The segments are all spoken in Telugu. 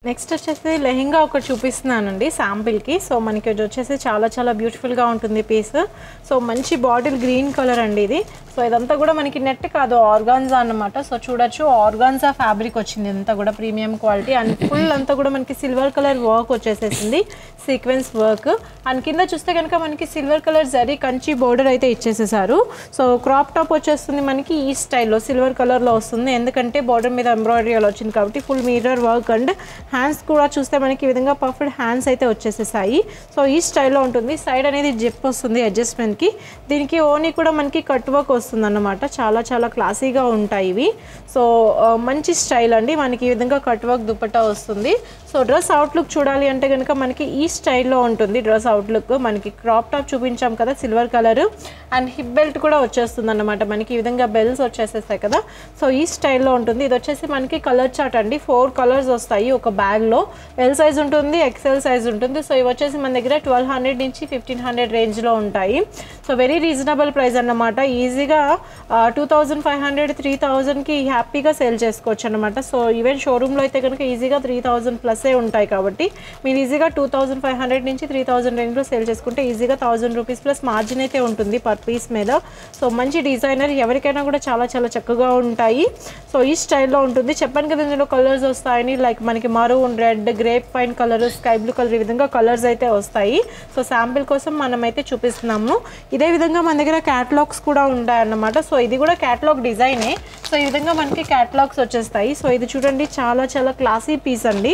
నెక్స్ట్ వచ్చేసి లెహెంగా ఒకటి చూపిస్తున్నానండి శాంపిల్కి సో మనకి ఇది వచ్చేసి చాలా చాలా బ్యూటిఫుల్గా ఉంటుంది పీస్ సో మంచి బాటిల్ గ్రీన్ కలర్ అండి ఇది సో ఇదంతా కూడా మనకి నెట్ కాదు ఆర్గాన్జా అన్నమాట సో చూడొచ్చు ఆర్గాన్జా ఫ్యాబ్రిక్ వచ్చింది ఇదంతా కూడా ప్రీమియం క్వాలిటీ అండ్ ఫుల్ అంతా కూడా మనకి సిల్వర్ కలర్ వర్క్ వచ్చేసేసింది సీక్వెన్స్ వర్క్ అండ్ కింద చూస్తే కనుక మనకి silver colour zari Kanchi border అయితే ఇచ్చేసేసారు సో క్రాప్ టాప్ వచ్చేస్తుంది మనకి ఈ స్టైల్లో సిల్వర్ కలర్లో వస్తుంది ఎందుకంటే బార్డర్ మీద ఎంబ్రాయిడరీ అలా వచ్చింది కాబట్టి full mirror work and hands కూడా చూస్తే మనకి ఈ విధంగా పర్ఫెక్ట్ హ్యాండ్స్ అయితే వచ్చేసేసాయి సో ఈ స్టైల్లో ఉంటుంది సైడ్ అనేది జిప్ వస్తుంది అడ్జస్ట్మెంట్కి దీనికి ఓనీ కూడా మనకి కట్ వర్క్ వస్తుంది అన్నమాట చాలా చాలా క్లాసీగా ఉంటాయి ఇవి సో ఆ, మంచి స్టైల్ అండి మనకి ఈ విధంగా కట్ వర్క్ దుపట్టా వస్తుంది సో డ్రెస్ అవుట్లుక్ చూడాలి అంటే కనుక మనకి ఈ స్టైల్లో ఉంటుంది డ్రెస్ అవుట్లుక్ మనకి క్రాప్ టాప్ చూపించాం కదా silver colour and hip belt కూడా వచ్చేస్తుంది అన్నమాట మనకి ఈ విధంగా బెల్స్ వచ్చేసేస్తాయి కదా సో ఈ స్టైల్లో ఉంటుంది ఇది వచ్చేసి మనకి కలర్ చార్ట్ అండి ఫోర్ కలర్స్ వస్తాయి ఒక బ్యాగ్లో ఎల్ సైజ్ ఉంటుంది ఎక్సెల్ సైజ్ ఉంటుంది సో ఇవి వచ్చేసి మన దగ్గర ట్వెల్వ్ హండ్రెడ్ నుంచి ఫిఫ్టీన్ హండ్రెడ్ రేంజ్లో ఉంటాయి సో వెరీ రీజనబుల్ ప్రైస్ అన్నమాట ఈజీగా two thousand five hundred three థౌజండ్కి హ్యాపీగా సేల్ చేసుకోవచ్చు అనమాట సో ఈవెన్ షోరూంలో అయితే కనుక ఈజీగా త్రీ థౌజండ్ ప్లస్ే ఉంటాయి కాబట్టి మీరు ఈజీగా టూ థౌజండ్ ఫైవ్ హండ్రెడ్ నుంచి త్రీ థౌజండ్ రేంజ్లో సేల్ చేసుకుంటే ఈజీగా థౌజండ్ రూపీస్ ప్లస్ మార్జిన్ అయితే ఉంటుంది పర్ పీస్ మీద సో మంచి డిజైనర్ ఎవరికైనా కూడా చాలా చాలా చక్కగా ఉంటాయి సో ఈ స్టైల్లో ఉంటుంది చెప్పాను కదా ఇందులో కలర్స్ వస్తాయని లైక్ మనకి maroon red grape wine colour sky blue colour ఈ విధంగా కలర్స్ అయితే వస్తాయి సో శాంపిల్ కోసం మనం అయితే చూపిస్తున్నాము ఇదే విధంగా మన దగ్గర క్యాటలాగ్స్ కూడా ఉంటాయన్నమాట సో ఇది కూడా క్యాటలాగ్ డిజైనే సో ఈ విధంగా మనకి క్యాటలాగ్స్ వచ్చేస్తాయి సో ఇది చూడండి చాలా చాలా క్లాసీ పీస్ అండి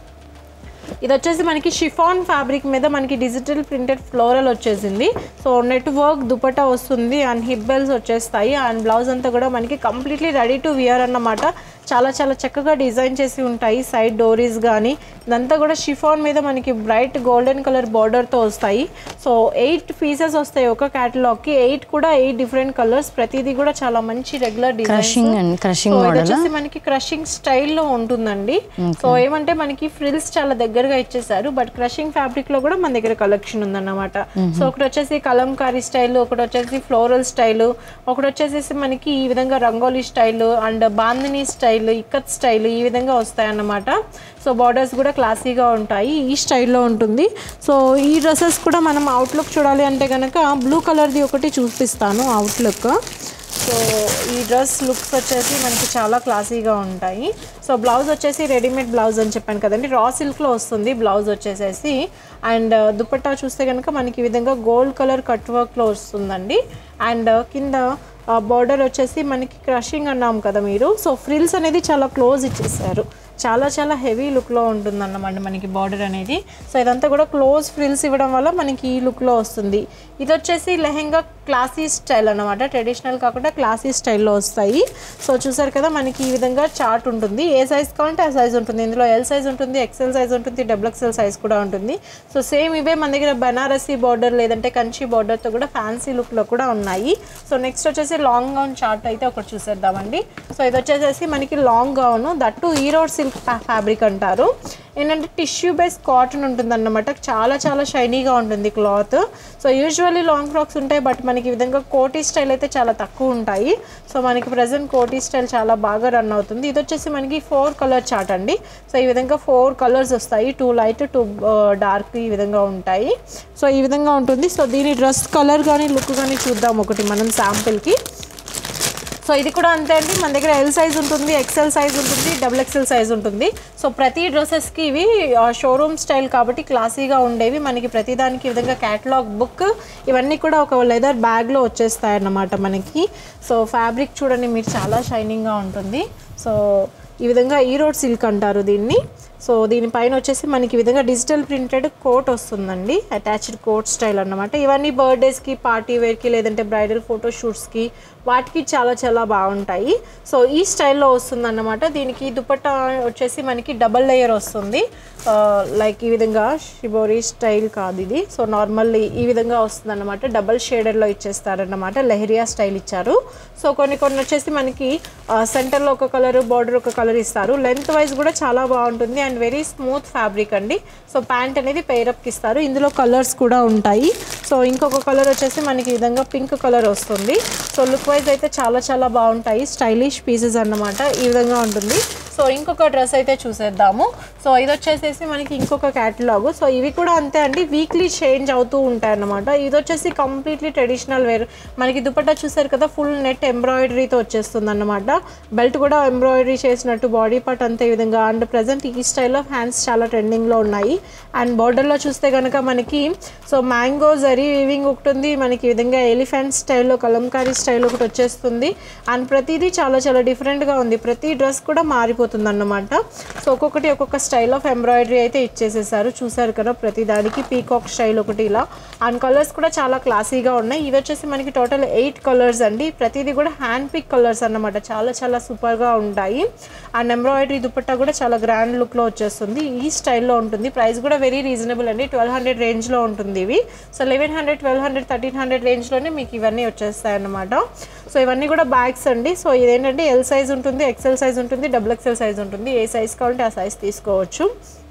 ఇది వచ్చేసి మనకి షిఫాన్ ఫ్యాబ్రిక్ మీద మనకి డిజిటల్ ప్రింటెడ్ ఫ్లోరల్ వచ్చేసింది సో నెట్ వర్క్ దుపట్టా వస్తుంది అండ్ హిప్ బెల్స్ వచ్చేస్తాయి అండ్ బ్లౌజ్ అంతా కూడా మనకి కంప్లీట్లీ రెడీ టు వియర్ అన్నమాట చాలా చాలా చక్కగా డిజైన్ చేసి ఉంటాయి సైడ్ డోరీస్ కానీ ఇదంతా కూడా షిఫాన్ మీద మనకి బ్రైట్ గోల్డెన్ కలర్ బార్డర్తో వస్తాయి సో ఎయిట్ పీసెస్ వస్తాయి ఒక క్యాటలాగ్కి ఎయిట్ కూడా ఎయిట్ డిఫరెంట్ కలర్స్ ప్రతిదీ కూడా చాలా మంచి regular crushing design and crushing so ఇది మోడల్ వచ్చేసి మనకి క్రషింగ్ స్టైల్లో ఉంటుందండి సో ఏమంటే మనకి ఫ్రిల్స్ చాలా దగ్గరగా ఇచ్చేసారు బట్ క్రషింగ్ ఫ్యాబ్రిక్ లో కూడా మన దగ్గర కలెక్షన్ ఉందన్నమాట సో ఒకటి వచ్చేసి కలంకారీ స్టైల్ ఒకటి వచ్చేసి ఫ్లోరల్ స్టైల్ ఒకటి వచ్చేసి మనకి ఈ విధంగా rangoli style and bandhani style ikat style ఈ విధంగా వస్తాయి అన్నమాట సో బార్డర్స్ కూడా క్లాసీగా ఉంటాయి ఈ స్టైల్లో ఉంటుంది సో ఈ డ్రెస్సెస్ కూడా మనం అవుట్లుక్ చూడాలి అంటే కనుక బ్లూ కలర్ది ఒకటి చూపిస్తాను అవుట్లుక్ సో ఈ డ్రెస్ లుక్స్ వచ్చేసి మనకి చాలా క్లాసీగా ఉంటాయి సో బ్లౌజ్ వచ్చేసి రెడీమేడ్ బ్లౌజ్ అని చెప్పాను కదండి రా సిల్క్లో వస్తుంది బ్లౌజ్ వచ్చేసేసి అండ్ దుపట్టా చూస్తే కనుక మనకి ఈ విధంగా గోల్డ్ కలర్ కట్ వర్క్లో వస్తుందండి అండ్ కింద బార్డర్ వచ్చేసి మనకి క్రషింగ్ అన్నాం కదా మీరు సో ఫ్రిల్స్ అనేది చాలా క్లోజ్ ఇచ్చేసారు చాలా చాలా హెవీ లుక్లో ఉంటుందన్నమాట మనకి బార్డర్ అనేది సో ఇదంతా కూడా క్లోజ్ ఫ్రిల్స్ ఇవ్వడం వల్ల మనకి ఈ లుక్లో వస్తుంది ఇది వచ్చేసి లెహెంగా క్లాసీ స్టైల్ అన్నమాట ట్రెడిషనల్ కాకుండా క్లాసీ స్టైల్లో వస్తాయి సో చూసారు కదా మనకి ఈ విధంగా చార్ట్ ఉంటుంది ఏ సైజ్ కావాలంటే ఆ సైజ్ ఉంటుంది ఇందులో ఎల్ సైజ్ ఉంటుంది ఎక్సెల్ సైజ్ ఉంటుంది డబుల్ ఎక్సెల్ సైజ్ కూడా ఉంటుంది సో సేమ్ ఇవే మన దగ్గర బనారసీ బార్డర్ లేదంటే కంచి బార్డర్తో కూడా ఫ్యాన్సీ లుక్లో కూడా ఉన్నాయి సో నెక్స్ట్ వచ్చేసి లాంగ్ గౌన్ చార్ట్ అయితే ఒకటి చూసేద్దామండి సో ఇది వచ్చేసేసి మనకి long gown that Erode silk fabric అంటారు ఏంటంటే టిష్యూ బేస్ కాటన్ ఉంటుందన్నమాట చాలా చాలా షైనీగా ఉంటుంది cloth so usually long frocks ఉంటాయి బట్ మనకి ఈ విధంగా కోటీ స్టైల్ అయితే చాలా తక్కువ ఉంటాయి సో మనకి ప్రజెంట్ కోటీ స్టైల్ చాలా బాగా రన్ అవుతుంది ఇది వచ్చేసి మనకి ఫోర్ కలర్ చార్ట్ అండి సో ఈ విధంగా ఫోర్ కలర్స్ వస్తాయి టూ లైట్ టూ డార్క్ ఈ విధంగా ఉంటాయి సో ఈ విధంగా ఉంటుంది సో దీని డ్రెస్ కలర్ కానీ లుక్ కానీ చూద్దాం ఒకటి మనం శాంపిల్కి సో ఇది కూడా అంతే అండి మన దగ్గర ఎల్ సైజ్ ఉంటుంది ఎక్సెల్ సైజ్ ఉంటుంది డబుల్ ఎక్సెల్ సైజ్ ఉంటుంది సో ప్రతి డ్రెస్సెస్కి ఇవి షోరూమ్ స్టైల్ కాబట్టి క్లాసీగా ఉండేవి మనకి ప్రతిదానికి ఈ విధంగా క్యాటలాగ్ బుక్ ఇవన్నీ కూడా ఒక లెదర్ బ్యాగ్లో వచ్చేస్తాయి అన్నమాట మనకి సో ఫ్యాబ్రిక్ చూడండి మీరు చాలా షైనింగ్గా ఉంటుంది సో ఈ విధంగా ఈరోడ్ సిల్క్ అంటారు దీన్ని సో దీనిపైన వచ్చేసి మనకి ఈ విధంగా డిజిటల్ ప్రింటెడ్ కోట్ వస్తుందండి అటాచ్డ్ కోట్ స్టైల్ అన్నమాట ఇవన్నీ బర్త్డేస్కి పార్టీ వేర్కి లేదంటే బ్రైడల్ ఫోటో షూట్స్కి వాటికి చాలా చాలా బాగుంటాయి సో ఈ స్టైల్లో వస్తుంది అన్నమాట దీనికి దుపట్టా వచ్చేసి మనకి డబల్ లేయర్ వస్తుంది లైక్ ఈ విధంగా షిబోరీ స్టైల్ కాదు ఇది సో నార్మల్ ఈ విధంగా వస్తుంది అనమాట డబల్ షేడర్లో ఇచ్చేస్తారన్నమాట లెహరియా స్టైల్ ఇచ్చారు సో కొన్ని కొన్ని వచ్చేసి మనకి సెంటర్లో ఒక కలర్ బార్డర్ ఒక కలర్ ఇస్తారు లెంత్ వైజ్ కూడా చాలా బాగుంటుంది అండ్ వెరీ స్మూత్ ఫ్యాబ్రిక్ అండి సో ప్యాంట్ అనేది పేరప్కి ఇస్తారు ఇందులో కలర్స్ కూడా ఉంటాయి సో ఇంకొక కలర్ వచ్చేసి మనకి ఈ విధంగా పింక్ కలర్ వస్తుంది సో లుక్ వైజ్ అయితే చాలా చాలా బాగుంటాయి స్టైలిష్ పీసెస్ అన్నమాట ఈ విధంగా ఉంటుంది సో ఇంకొక డ్రెస్ అయితే చూసేద్దాము సో ఇది వచ్చేసేసి మనకి ఇంకొక క్యాటలాగ్ సో ఇవి కూడా అంతే అండి వీక్లీ చేంజ్ అవుతూ ఉంటాయి అన్నమాట ఇది వచ్చేసి కంప్లీట్లీ ట్రెడిషనల్ వేర్ మనకి దుపట్టా చూసారు కదా ఫుల్ నెట్ ఎంబ్రాయిడరీతో వచ్చేస్తుంది అన్నమాట బెల్ట్ కూడా ఎంబ్రాయిడరీ చేసినట్టు బాడీ పార్ట్ అంతే విధంగా అండ్ ప్రజెంట్ ఈ స్టైల్ ఆఫ్ హ్యాండ్స్ చాలా ట్రెండింగ్లో ఉన్నాయి అండ్ బార్డర్లో చూస్తే కనుక మనకి సో మ్యాంగో జరీ వీవింగ్ ఒకటి ఉంది మనకి ఈ విధంగా ఎలిఫెంట్ స్టైల్లో కలంకారీ స్టైల్ ఒకటి వచ్చేస్తుంది అండ్ ప్రతిదీ చాలా చాలా డిఫరెంట్గా ఉంది ప్రతి డ్రెస్ కూడా మారిపోతుంది అన్నమాట సో ఒక్కొక్కటి ఒక్కొక్క స్టైల్ ఆఫ్ ఎంబ్రాయిడరీ అయితే ఇచ్చేసేసారు చూసారు కదా ప్రతి దానికి పీకాక్ స్టైల్ ఒకటి ఇలా అండ్ కలర్స్ కూడా చాలా క్లాసీగా ఉన్నాయి ఇవి వచ్చేసి మనకి టోటల్ ఎయిట్ కలర్స్ అండి ప్రతిదీ కూడా హ్యాండ్ పిక్ కలర్స్ అన్నమాట చాలా చాలా సూపర్గా ఉంటాయి అండ్ ఎంబ్రాయిడరీ దుపట్టా కూడా చాలా గ్రాండ్ లుక్లో వచ్చేస్తుంది ఈ స్టైల్లో ఉంటుంది ప్రైస్ కూడా వెరీ రీజనబుల్ అండి ట్వెల్వ్ హండ్రెడ్ రేంజ్లో ఉంటుంది ఇవి so eleven hundred twelve hundred thirteen hundred రేంజ్లోనే మీకు ఇవన్నీ వచ్చేస్తాయి అన్నమాట సో ఇవన్నీ కూడా బ్యాగ్స్ అండి సో ఇదేంటంటే ఎల్ సైజ్ ఉంటుంది ఎక్సెల్ సైజ్ ఉంటుంది డబుల్ ఎక్సెల్ సైజ్ ఉంటుంది ఏ సైజ్ కావాలంటే ఆ సైజ్ తీసుకోవచ్చు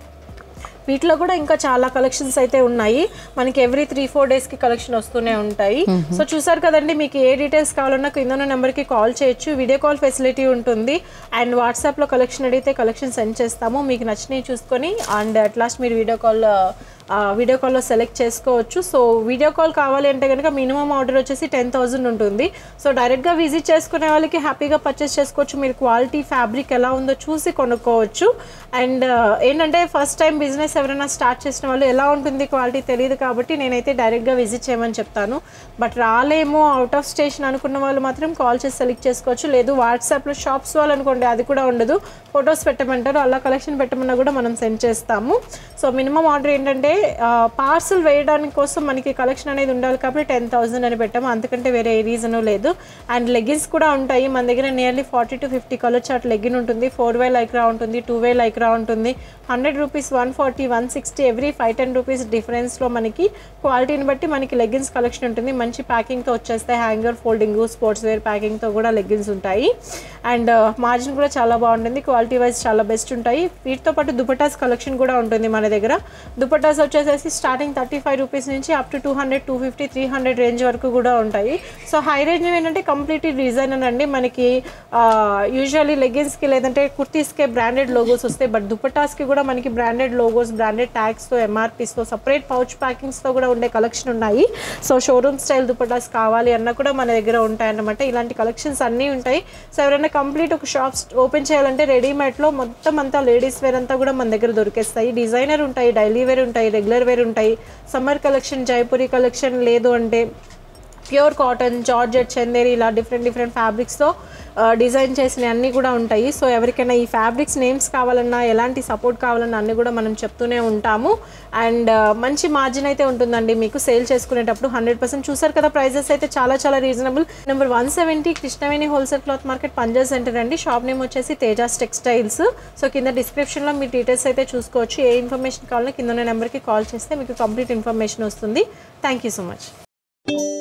వీటిలో కూడా ఇంకా చాలా కలెక్షన్స్ అయితే ఉన్నాయి మనకి ఎవ్రీ త్రీ ఫోర్ డేస్కి కలెక్షన్ వస్తూనే ఉంటాయి సో చూసారు కదండి మీకు ఏ డీటెయిల్స్ కావాలన్నా కింద నెంబర్కి కాల్ చేయొచ్చు వీడియో కాల్ ఫెసిలిటీ ఉంటుంది అండ్ వాట్సాప్లో కలెక్షన్ అడిగితే కలెక్షన్ సెండ్ చేస్తాము మీకు నచ్చినవి చూసుకొని అండ్ అట్ లాస్ట్ మీరు వీడియో కాల్ వీడియో కాల్లో సెలెక్ట్ చేసుకోవచ్చు సో వీడియో కాల్ కావాలి అంటే కనుక మినిమం ఆర్డర్ వచ్చేసి టెన్ థౌసండ్ ఉంటుంది సో డైరెక్ట్గా విజిట్ చేసుకునే వాళ్ళకి హ్యాపీగా పర్చేస్ చేసుకోవచ్చు మీరు క్వాలిటీ ఫ్యాబ్రిక్ ఎలా ఉందో చూసి కొనుక్కోవచ్చు అండ్ ఏంటంటే ఫస్ట్ టైం బిజినెస్ ఎవరైనా స్టార్ట్ చేసిన వాళ్ళు ఎలా ఉంటుంది క్వాలిటీ తెలియదు కాబట్టి నేనైతే డైరెక్ట్గా విజిట్ చేయమని చెప్తాను బట్ రాలేమో అవుట్ ఆఫ్ స్టేషన్ అనుకున్న వాళ్ళు మాత్రం కాల్ చేసి సెలెక్ట్ చేసుకోవచ్చు లేదు వాట్సాప్లో షాప్స్ వాళ్ళు అనుకోండి అది కూడా ఉండదు ఫొటోస్ పెట్టమంటారు అలా కలెక్షన్ పెట్టమన్నా కూడా మనం సెండ్ చేస్తాము సో మినిమం ఆర్డర్ ఏంటంటే పార్సల్ వేయడానికి కోసం మనకి కలెక్షన్ అనేది ఉండాలి కాబట్టి టెన్ థౌసండ్ అని పెట్టాము అంతకంటే వేరే ఏ రీజను లేదు అండ్ లెగిన్స్ కూడా ఉంటాయి మన దగ్గర nearly forty to fifty colour chart legging ఉంటుంది ఫోర్ వే లైక్రా ఉంటుంది టూ వే లైక్రా ఉంటుంది hundred rupees one forty one sixty every five ten rupees డిఫరెన్స్లో మనకి క్వాలిటీని బట్టి మనకి లెగిన్స్ కలెక్షన్ ఉంటుంది మంచి ప్యాకింగ్తో వచ్చేస్తాయి హ్యాంగర్ ఫోల్డింగ్ స్పోర్ట్స్ వేర్ ప్యాకింగ్తో కూడా లెగిన్స్ ఉంటాయి అండ్ మార్జిన్ కూడా చాలా బాగుంటుంది క్వాలిటీ వైజ్ చాలా బెస్ట్ ఉంటాయి వీటితో పాటు దుపటాస్ కలెక్షన్ కూడా ఉంటుంది మన దగ్గర దుపటాస్ వచ్చేసేసి స్టార్టింగ్ థర్టీ ఫైవ్ రూపీస్ నుంచి up to two hundred two fifty three hundred range వరకు కూడా ఉంటాయి సో హై రేంజ్ ఏంటంటే కంప్లీట్లీ డిజైన్ అండి మనకి యూజువల్లీ లెగిన్స్కి లేదంటే కుర్తీస్కే బ్రాండెడ్ లోగోస్ వస్తాయి బట్ దుపటాస్కి కూడా మనకి బ్రాండెడ్ లోగోస్ బ్రాండెడ్ ట్యాగ్స్తో ఎంఆర్పీస్తో సపరేట్ పౌచ్ ప్యాకింగ్స్తో కూడా ఉండే కలెక్షన్ ఉన్నాయి సో షోరూమ్ స్టైల్ దుపటాస్ కావాలి అన్న కూడా మన దగ్గర ఉంటాయన్నమాట ఇలాంటి కలెక్షన్స్ అన్నీ ఉంటాయి సో ఎవరైనా కంప్లీట్ ఒక షాప్ ఓపెన్ చేయాలంటే రెడీమేడ్లో మొత్తం అంతా లేడీస్ వేర్ అంతా కూడా మన దగ్గర దొరికేస్తాయి డిజైనర్ ఉంటాయి డైలీ వేర్ ఉంటాయి రెగ్యులర్ వేర్ ఉంటాయి సమ్మర్ కలెక్షన్ జైపూరి కలెక్షన్ లేదు అంటే ప్యూర్ కాటన్ జార్జెట్ చందేరి ఇలా డిఫరెంట్ డిఫరెంట్ ఫ్యాబ్రిక్స్తో డిజైన్ చేసినవి అన్నీ కూడా ఉంటాయి సో ఎవరికైనా ఈ ఫ్యాబ్రిక్స్ నేమ్స్ కావాలన్నా ఎలాంటి సపోర్ట్ కావాలన్నా అన్నీ కూడా మనం చెప్తూనే ఉంటాము అండ్ మంచి మార్జిన్ అయితే ఉంటుందండి మీకు సేల్ చేసుకునేటప్పుడు హండ్రెడ్ పర్సెంట్ చూసారు కదా ప్రైజెస్ అయితే చాలా చాలా reasonable number one seventy Krishnaveni wholesale cloth market Panja centre అండి షాప్ నేమ్ వచ్చేసి తేజాస్ టెక్స్టైల్స్ సో కింద డిస్క్రిప్షన్లో మీ డీటెయిల్స్ అయితే చూసుకోవచ్చు ఏ ఇన్ఫర్మేషన్ కావాలన్నా కింద నెంబర్కి కాల్ చేస్తే మీకు కంప్లీట్ ఇన్ఫర్మేషన్ వస్తుంది థ్యాంక్ యూ సో మచ్